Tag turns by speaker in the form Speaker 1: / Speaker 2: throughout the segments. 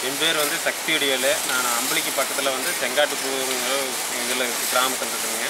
Speaker 1: என் பேர் வந்து சக்தி வடிவேலு நான் அம்பளிக்கு பக்கத்தில் வந்து செங்காட்டுப்பூங்கிற இதில் கிராமத்தில் இருக்குங்க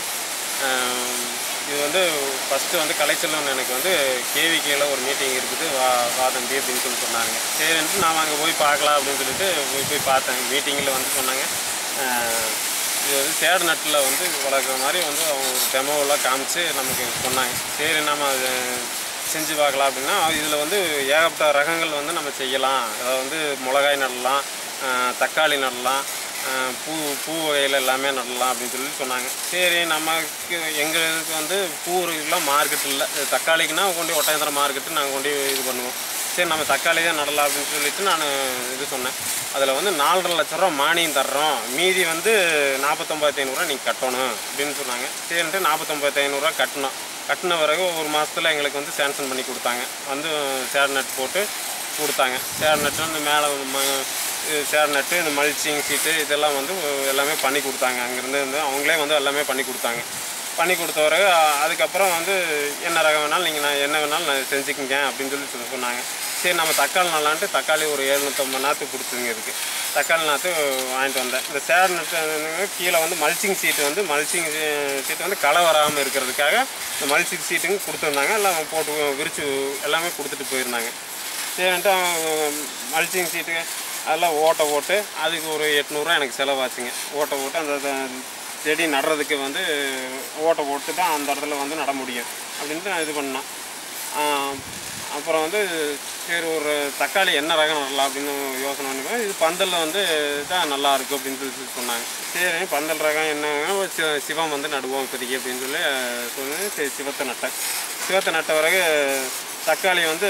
Speaker 1: ஆஹ் இது வந்து ஃபஸ்ட்டு வந்து கலைச்செல்வன் எனக்கு வந்து கேவிகேல ஒரு மீட்டிங் இருக்குது வா வா தம்பி அப்படின்னு சொல்லி சொன்னாங்க சரின்ட்டு நாம் அங்கே போய் பார்க்கலாம் அப்படின்னு சொல்லிட்டு போய் போய் பார்த்தேன் மீட்டிங்கில் வந்து சொன்னாங்க ஆஹ் இது வந்து சேடு நட்டில் வந்து வளர்க்குற மாதிரி வந்து அவங்க ஒரு டெமோவெல்லாம் காமிச்சு நமக்கு சொன்னாங்க சரி நம்ம அது செஞ்சு பார்க்கலாம் அப்படின்னா இதில் வந்து ஏகப்பட்ட ரகங்கள் வந்து நம்ம செய்யலாம் அதாவது வந்து மிளகாய் நடலாம் ஆஹ் தக்காளி நடலாம் ஆஹ் பூ பூ வகையில் எல்லாமே நடலாம் அப்படின்னு சொல்லி சொன்னாங்க சரி நமக்கு எங்களுக்கு வந்து பூலாம் மார்க்கெட் இல்லை தக்காளிக்குன்னா கொண்டு ஒட்டயந்திரம் மார்க்கெட்டு நாங்கள் கொண்டு இது பண்ணுவோம் சரி நம்ம தக்காளி தான் நடலாம் அப்படின்னு சொல்லிட்டு நான் இது சொன்னேன் அதில் வந்து நாலரை லட்ச ரூபா மானியம் தர்றோம் மீதி வந்து நாற்பத்தொம்பதாயிரத்தி ஐநூறுரூவா நீங்கள் கட்டணும் அப்படின்னு சொன்னாங்க சரின்ட்டு நாற்பத்தொம்பதாயிரத்தி ஐநூறுரூவா கட்டினோம் கட்டின பிறகு ஒரு மாதத்தில் எங்களுக்கு வந்து சேங்ஷன் பண்ணி கொடுத்தாங்க வந்து சேர் நட் போட்டு கொடுத்தாங்க சேர் நட்டு இந்த மேலே ம- இது சேர் நட்டு இந்த மல்ச்சிங் சீட்டு இதெல்லாம் வந்து எல்லாமே பண்ணி கொடுத்தாங்க அங்கேருந்து வந்து அவங்களே வந்து எல்லாமே பண்ணி கொடுத்தாங்க பண்ணி கொடுத்த பிறகு அ- அதுக்கப்புறம் வந்து என்ன ரகம் வேணாலும் நீங்கள் நான் என்ன வேணாலும் நான் செஞ்சுக்கிங்க அப்படின்னு சொல்லி சொல்லி சொன்னாங்க சரி நம்ம தக்காளி நல்லான்ட்டு தக்காளி ஒரு எழுநூற்றம்பது நாற்று கொடுத்துங்க இருக்கு தக்காளி நாற்று வாங்கிட்டு வந்தேன் இந்த சேர் நட்டு கீழே வந்து மல்ச்சிங் சீட்டு வந்து மல்ச்சிங் சீட்டு வந்து களை வராமல் இருக்கிறதுக்காக இந்த மல்ச்சிங் சீட்டுங்க கொடுத்துருந்தாங்க எல்லாம் போட்டு விரித்து எல்லாமே கொடுத்துட்டு போயிருந்தாங்க சரின்ட்டு மல்ச்சிங் சீட்டு அதெல்லாம் ஓட்டை போட்டு அதுக்கு ஒரு எட்நூறுரூவா எனக்கு செலவாச்சுங்க ஓட்டை போட்டு அந்த அந்த செடி நடுறதுக்கு வந்து ஓட்டை போட்டு தான் அந்த இடத்துல வந்து நட முடியும் அப்படின்ட்டு நான் இது பண்ணேன் ஆஹ் அப்புறம் வந்து சரி ஒரு தக்காளி என்ன ரகம் நடலாம் அப்படின்னு யோசனை பண்ணி இது பந்தலில் வந்து தான் நல்லா இருக்கும் அப்படின்னு சொல்லி சொன்னாங்க சரி பந்தல் ரகம் என்ன சி- சிவம் வந்து நடுவோம் இப்போதைக்கு அப்படின்னு சொல்லி அஹ், சொல்லி சரி சிவத்தை நட்டேன் சிவத்தை நட்ட பிறகு தக்காளி வந்து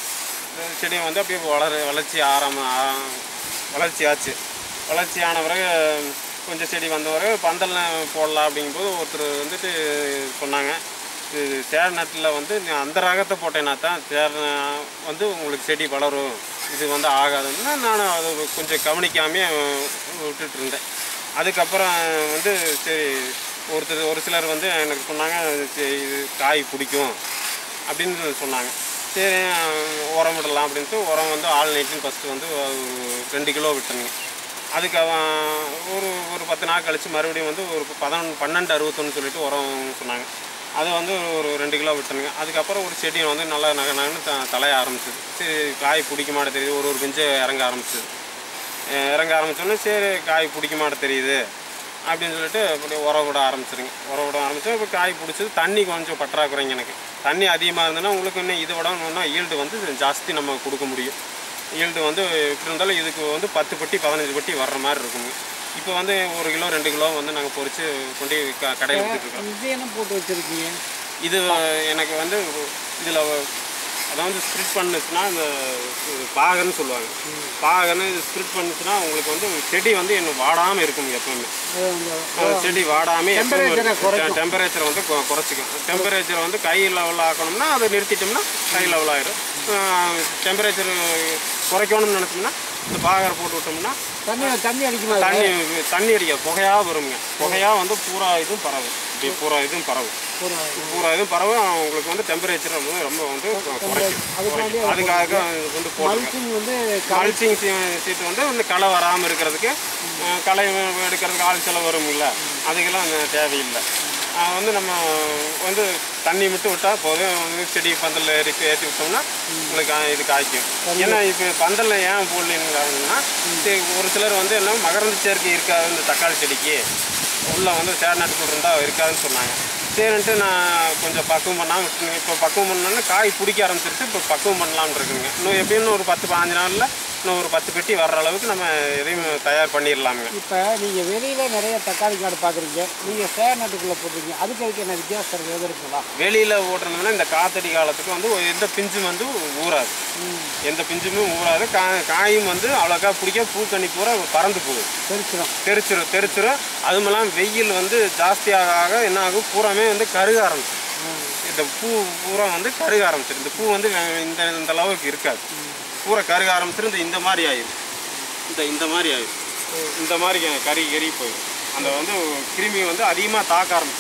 Speaker 1: செடியை வந்து அப்படியே வளர வளர்ச்சி ஆரம்ப ஆ- வளர்ச்சி ஆச்சு வளர்ச்சி ஆன பிறகு கொஞ்சம் செடி வந்த பிறகு பந்தல் போடலாம் அப்படிங்கும்போது ஒருத்தர் வந்துட்டு சொன்னாங்க இது சேர் நட்டில் வந்து நீ அந்த ரகத்தை போட்டேன்னா தான் சேர் ந- வந்து உங்களுக்கு செடி வளரும் இது வந்து ஆகாதுன்னா நான் அதை கொஞ்சம் கவனிக்காமே விட்டுட்டு இருந்தேன் அதுக்கப்புறம் வந்து சரி ஒருத்தர் ஒரு சிலர் வந்து எனக்கு சொன்னாங்க சரி, இது காய் பிடிக்கும் அப்படின்னு சொன்னாங்க சரி அஹ், உரம் விடலாம் அப்படின்ட்டு உரம் வந்து ஆல் நைட்டின் ஃபஸ்ட்டு வந்து ஒரு ரெண்டு கிலோ விட்டுருங்க அதுக்கு அவன் ஒரு ஒரு பத்து நாள் கழித்து மறுபடியும் வந்து ஒரு பதனொன்று பன்னெண்டு அறுபத்தொன்னு சொல்லிட்டு உரம் சொன்னாங்க அதை வந்து ஒரு ரெண்டு கிலோ விட்டுருங்க அதுக்கப்புறம் ஒரு செடி வந்து நல்லா நக நகன்னு த தலைய ஆரம்பிச்சது சரி காய் பிடிக்க மாட்ட தெரியுது ஒரு ஒரு பிஞ்சு இறங்க ஆரம்பிச்சது அஹ் இறங்க ஆரம்பிச்சோன்னே சரி காய் பிடிக்க மாட்ட தெரியுது அப்படின்னு சொல்லிட்டு அப்படியே உரம் விட ஆரம்பிச்சிருங்க உரம் விட ஆரம்பிச்சோம் இப்போ காய் பிடிச்சது தண்ணி கொஞ்சம் பற்றாக்குறைங்க எனக்கு தண்ணி அதிகமாக இருந்ததுன்னா உங்களுக்கு இன்னும் இதை விட இன்னும் ஈல்டு வந்து ஜாஸ்தி நம்ம கொடுக்க முடியும் ஈல்டு வந்து எப்படி இருந்தாலும் இதுக்கு வந்து பத்து பெட்டி பதினஞ்சு பெட்டி வர்ற மாதிரி இருக்குங்க இப்போ வந்து ஒரு கிலோ ரெண்டு கிலோ வந்து நாங்கள் பொரித்து கொண்டு போய் க கடையில் விற்றுட்ருக்கோம்
Speaker 2: இது என்ன போட்டு வச்சிருக்கீங்க
Speaker 1: இது எனக்கு வந்து இதில் அதாவது ஸ்ப்ரிட் பண்ணுச்சுன்னா இந்த இது பாகன்னு சொல்லுவாங்க பாகன்னு இது ஸ்ப்ரிட் பண்ணுச்சுன்னா உங்களுக்கு வந்து செடி வந்து இன்னும் வாடாமல் இருக்கும் எப்பவுமே
Speaker 2: அது அந்த
Speaker 1: அந்த செடி வாடாமல்
Speaker 2: Temperature-அ குறைக்கும்.
Speaker 1: டெம்பரேச்சர் வந்து கொ- குறைச்சிக்கும் டெம்பரேச்சர் வந்து கை லெவலில் ஆக்கணும்னா அதை நிறுத்திட்டோம்னா கை லெவல் ஆயிடும் டெம்பரேச்சர் குறைக்கணும்னு நினச்சோம்னா இந்த பாகரை போட்டு விட்டோம்னா
Speaker 2: தண்ணி தண்ணி அடிக்குமா அது?
Speaker 1: தண்ணி தண்ணி அடிக்க புகையா வருங்க புகையா வந்து பூரா இதுவும் பரவும் இப்படி பூரா இதுவும் பரவும்
Speaker 2: ஒரு
Speaker 1: பூரா இதுவும் பரவும் உங்களுக்கு வந்து டெம்பரேச்சர் வந்து ரொம்ப வந்து குறைக்கும்
Speaker 2: அதுக்காண்டி
Speaker 1: குறைக்கும். அதுக்காக இது வந்து போட்டுருக்கேன்
Speaker 2: மல்ச்சிங் வந்து
Speaker 1: மல்ச்சிங் சீட் வந்து இந்த களை வராமல் இருக்கிறதுக்கு அஹ், களை எடுக்கிறதுக்கு ஆள் செலவு வரும்ல அதுக்கெல்லாம் அந்த தேவையில்லை அஹ், வந்து நம்ம வந்து தண்ணி மட்டும் விட்டால் போதும் வந்து செடி பந்தலில் ஏறி ஏற்றி விட்டோம்னா உங்களுக்கு அஹ், இது காய்க்கும் ஏன்னா இப்போ பந்தலில் ஏன் போடலன்னா ஒரு சிலர் வந்து என்ன மகரந்த சேர்க்கை இருக்காது இந்த தக்காளி செடிக்கு உள்ளே வந்து சேர் நாட்டுக்குள் இருந்தால் இருக்காதுன்னு சொன்னாங்க சரின்ட்டு நான் கொஞ்சம் பக்குவம் பண்ணாமல் விட்டுருங்க இப்போ பக்குவம் பண்ணோன்னா காய் பிடிக்க ஆரம்பிச்சிருச்சு இப்போ பக்குவம் பண்ணலாம்னு இருக்குங்க இன்னும் எப்படியும் ஒரு பத்து பதினஞ்சு நாளில் இன்னும் ஒரு பத்து பெட்டி வர்ற அளவுக்கு நம்ம எதையும் தயார் பண்ணிடலாமுங்க
Speaker 2: இப்போ நீங்கள் வெளியில் நிறைய தக்காளி காடு பார்க்குறீங்க நீங்கள் சேர் நாட்டுக்குள்ளே போட்டிருக்கீங்க அதுக்கு அதுக்கு என்ன வித்தியாசம் இருக்குது எது இருக்குங்களா
Speaker 1: வெளியில் ஓட்டுறதுனா இந்த காத்தடி காலத்துக்கு வந்து எந்த பிஞ்சும் வந்து ஊறாது எந்த பிஞ்சுமே ஊறாது கா காயும் வந்து அவ்வளோக்கா பிடிக்க பூக்கண்ணி பூரா பறந்து போகுது
Speaker 2: தெரிச்சிடும்
Speaker 1: தெரிச்சிரும் தெரிச்சிரும் அதுமெல்லாம் வெயில் வந்து ஜாஸ்தியாக ஆக என்ன ஆகும் பூராமே வந்து கருக ஆரம்பிச்சிடும் இந்த பூ பூரா வந்து கருக ஆரம்பிச்சிடும் இந்த பூ வந்து வே- இந்த இந்த அளவுக்கு இருக்காது பூரா கருக ஆரம்பிச்சிரும் இந்த இந்த மாதிரி ஆயிடும் இந்த இந்த மாதிரி ஆயிடும் இந்த மாதிரி கறி கறி போயிடும் அந்த வந்து கிருமி வந்து அதிகமாக தாக்க ஆரம்பிச்சிடும்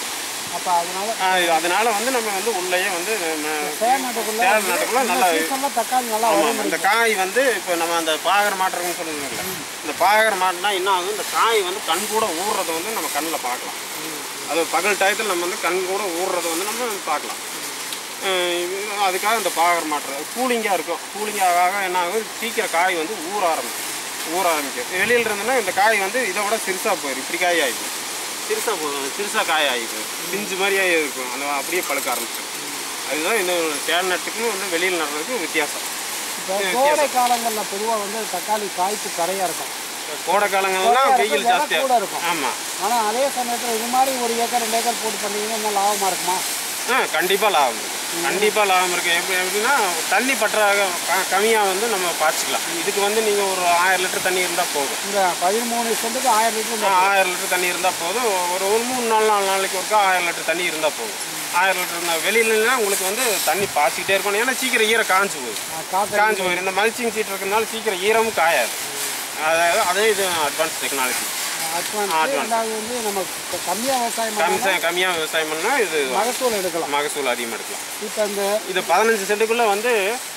Speaker 2: அப்போ அதனால
Speaker 1: ஆஹ் இது அதனால வந்து நம்ம வந்து உள்ளேயே வந்து நம்ம
Speaker 2: சேர் நாட்டுக்குள்ள
Speaker 1: சேர் நாட்டுக்குள்ள நல்லா
Speaker 2: சீசனில் தக்காளி நல்லா
Speaker 1: ஆமாம்
Speaker 2: வரும்
Speaker 1: இந்த காய் வந்து இப்போ நம்ம அந்த பாகர் மாட்டுறோம்னு சொல்லுவோம்ல இந்த பாகர் மாட்டினா என்ன ஆகும் இந்த காய் வந்து கண் கூட ஊறுறதை வந்து நம்ம கண்ணில் பார்க்கலாம் அது பகல் டயத்தில் நம்ம வந்து கண் கூட ஊறுறதை வந்து நம்ம பார்க்கலாம் அஹ் இது அதுக்காக இந்த பாகர் மாட்டுறது கூலிங்காக இருக்கும் கூலிங்காக ஆக என்ன ஆகும் சீக்கிரம் காய் வந்து ஊற ஆரம்பிக்கும் ஊற ஆரம்பிக்கும் வெளியில் இருந்ததுன்னா இந்த காய் வந்து இதை விட சிறுசாக போயிடும் இப்படி காய் ஆகிடும் சிறுசாக போதும் சிறுசாக காய் ஆகிடும் பிஞ்சு மாதிரியே இருக்கும் அந்த அப்படியே பழுக்க ஆரம்பிச்சிடும் அதுதான் இந்த சேல் நட்டுக்கும் வந்து வெளியில் நடுறதுக்கும் வித்தியாசம்
Speaker 2: இப்போ கோடை காலங்களில் பொதுவாக வந்து தக்காளி காய்ப்பு கரையாக இருக்கும்
Speaker 1: கோடை காலங்கள்லாம் வெயில்
Speaker 2: விலை
Speaker 1: ஜாஸ்தியாக
Speaker 2: கூட இருக்கும்
Speaker 1: ஆமாம்
Speaker 2: ஆனால் அதே சமயத்தில் இது மாதிரி ஒரு ஏக்கர் ரெண்டு ஏக்கர் போட்டு பண்ணீங்கன்னா இன்னும் லாபமாக இருக்குமா
Speaker 1: ஆ கண்டிப்பாக லாபம் இருக்கு கண்டிப்பாக லாபம் இருக்குது எப்படி எப்படின்னா தண்ணி பற்றாக கம்மியாக வந்து நம்ம பாய்ச்சிக்கலாம் இதுக்கு வந்து நீங்கள் ஒரு ஆயிரம் லிட்டர் தண்ணி இருந்தால் போதும்
Speaker 2: இந்த பதிமூணு சென்ட்டுக்கு ஆயிரம் லிட்டர்
Speaker 1: ஆ, ஆயிரம் லிட்டர் தண்ணி இருந்தால் போதும் ஒரு ஒரு மூணு நாலு நாலு நாளைக்கு ஒருக்கா ஆயிரம் லிட்டர் தண்ணி இருந்தால் போதும் ஆயிரம் லிட்டர் இருந்தால் வெளியிலனா உங்களுக்கு வந்து தண்ணி பாய்ச்சிக்கிட்டே இருக்கணும் ஏன்னா சீக்கிரம் ஈரம் காஞ்சு போகுது
Speaker 2: காற்று
Speaker 1: காஞ்சு போயிடும் இந்த மல்ச்சிங் சீட் இருக்கிறதுனால சீக்கிரம் ஈரமும் காயாது அதாவது அதே இது அட்வான்ஸ் டெக்னாலஜி
Speaker 2: அட்வான்ஸ் ரெண்டாவது வந்து நம்ம கம்மியாக விவசாயம் பண்ணா
Speaker 1: கம்மி கம்மியாக விவசாயம் பண்ணால் இது
Speaker 2: மகசூல் எடுக்கலாம்
Speaker 1: மகசூல் அதிகமாக எடுக்கலாம்
Speaker 2: இப்போ இந்த
Speaker 1: இது பதினஞ்சு சென்ட்டுக்குள்ளே வந்து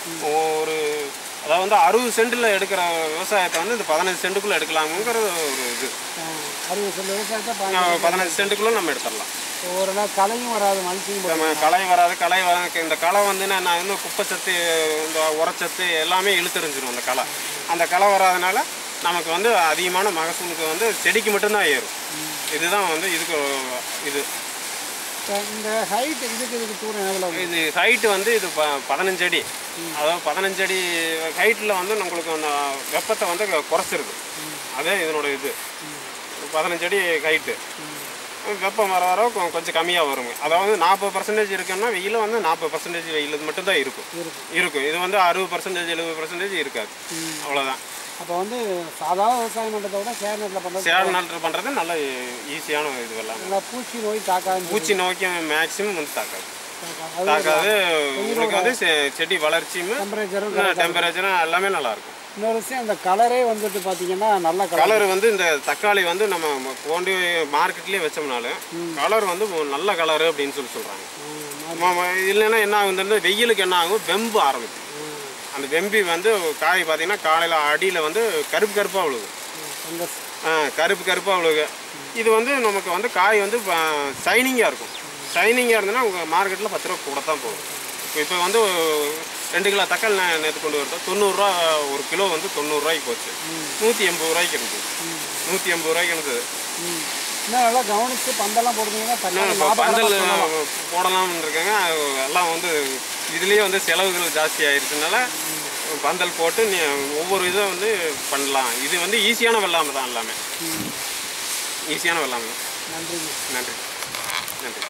Speaker 1: ஒரு அதாவது வந்து அறுபது சென்ட்டில் எடுக்கிற விவசாயத்தை வந்து இந்த பதினஞ்சு சென்ட்டுக்குள்ளே எடுக்கலாமுங்கிற ஒரு இது
Speaker 2: அஹ், அறுபது சென்ட் விவசாயத்தை ப-
Speaker 1: அஹ் பதினஞ்சு சென்ட்டுக்குள்ளே நம்ம எடுத்துடலாம்
Speaker 2: ஒரு நாள் களையும் வராது மனுஷங்க
Speaker 1: நம்ம களை வராது களை வர இந்த களை வந்து நான் வந்து குப்பை சத்து இந்த உரச்சத்து எல்லாமே இழுத்தெறிஞ்சிரும் அந்த களை அந்த களை வராதனால நமக்கு வந்து அதிகமான மகசூலுக்கு வந்து செடிக்கு மட்டும்தான் ஏறும் இதுதான் வந்து இதுக்கு இது
Speaker 2: இப்போ இந்த ஹைட் இதுக்கு இதுக்கு தூரம் எவ்வளோ
Speaker 1: இது ஹைட்டு வந்து இது ப பதினஞ்சு அடி அதாவது பதினஞ்சு அடி ஹைட்டில் வந்து நம்மளுக்கு அந்த வெப்பத்தை வந்து குறைச்சிருது அதே இதனோட இது பதினஞ்சு அடி ஹைட்டு வெப்பம் வர வர கொ- கொஞ்சம் கம்மியாக வருங்க அதாவது நாற்பது பர்சன்டேஜ் இருக்குன்னா வெயில் வந்து நாற்பது பர்சன்டேஜ் வெயில் மட்டும்தான் இருக்கும்
Speaker 2: இருக்கும்
Speaker 1: இருக்கும் இது வந்து அறுபது பர்சன்டேஜ் எழுபது பர்சன்டேஜ் இருக்காது அவ்வளோதான்
Speaker 2: அப்போ வந்து சாதாரண விவசாயம் பண்ணுறதை விட சேனத்தில் பண்ணுறது
Speaker 1: சேர் நாட்டு பண்ணுறது நல்ல ஈஸியான இது எல்லாம்
Speaker 2: நல்லா பூச்சி நோய் தாக்காது
Speaker 1: பூச்சி நோக்கி மேக்ஸிமம் வந்து தாக்காது
Speaker 2: அது
Speaker 1: தாக்காது உங்களுக்கு வந்து செ- செடி வளர்ச்சியும்
Speaker 2: டெம்பரேச்சரும்
Speaker 1: டெம்பரேச்சரும் எல்லாமே நல்லா இருக்கும்
Speaker 2: இன்னொரு விஷயம் அந்த கலரே வந்துட்டு பார்த்தீங்கன்னா நல்ல கலர்
Speaker 1: கலர் வந்து இந்த தக்காளி வந்து நம்ம கொண்டு மார்க்கெட்லேயே வச்சோம்னாலும் கலர் வந்து நல்ல கலர் அப்படின்னு சொல்லி சொல்கிறாங்க இல்லைன்னா என்ன ஆகுதுன்னா வெயிலுக்கு என்ன ஆகும் வெம்பு ஆரம்பிக்கும் அந்த வெம்பி வந்து காய் பார்த்தீங்கன்னா காலையில் அடியில் வந்து கருப்பு கருப்பாக விழுகும்
Speaker 2: அந்த
Speaker 1: ஆ, கருப்பு கருப்பாக விழுகு இது வந்து நமக்கு வந்து காய் வந்து ஷைனிங்காக இருக்கும் ஷைனிங்காக இருந்ததுன்னா உங்கள் மார்க்கெட்டில் பத்து ரூபா கூட தான் போகும் இப்போ வந்து ரெண்டு கிலோ தக்காளி நான் நேற்று கொண்டு வரதோம் தொண்ணூறுரூவா ஒரு கிலோ வந்து தொண்ணூறுரூவாய்க்கு போச்சு நூற்றி எண்பது ரூபாய்க்கு இருந்தது நூற்றி எண்பது ரூபாய்க்கு இருந்தது
Speaker 2: ம். இன்னும் நல்லா கவனித்து பந்தெல்லாம் போடுறீங்கன்னா தக்காளி
Speaker 1: இப்போ
Speaker 2: லாபகரமா
Speaker 1: பந்தல்
Speaker 2: பண்ணலாம்.
Speaker 1: போடலாம்னு இருக்காங்க எல்லாம் வந்து இதுலேயே வந்து செலவுகள் ஜாஸ்தி ஆயிடுச்சுனால பந்தல் போட்டு நீ ஒவ்வொரு இதை வந்து பண்ணலாம் இது வந்து ஈஸியான வெள்ளாமை தான் எல்லாமே
Speaker 2: ம்.
Speaker 1: ஈஸியான வெள்ளாமை
Speaker 2: நன்றிங்க
Speaker 1: நன்றி நன்றி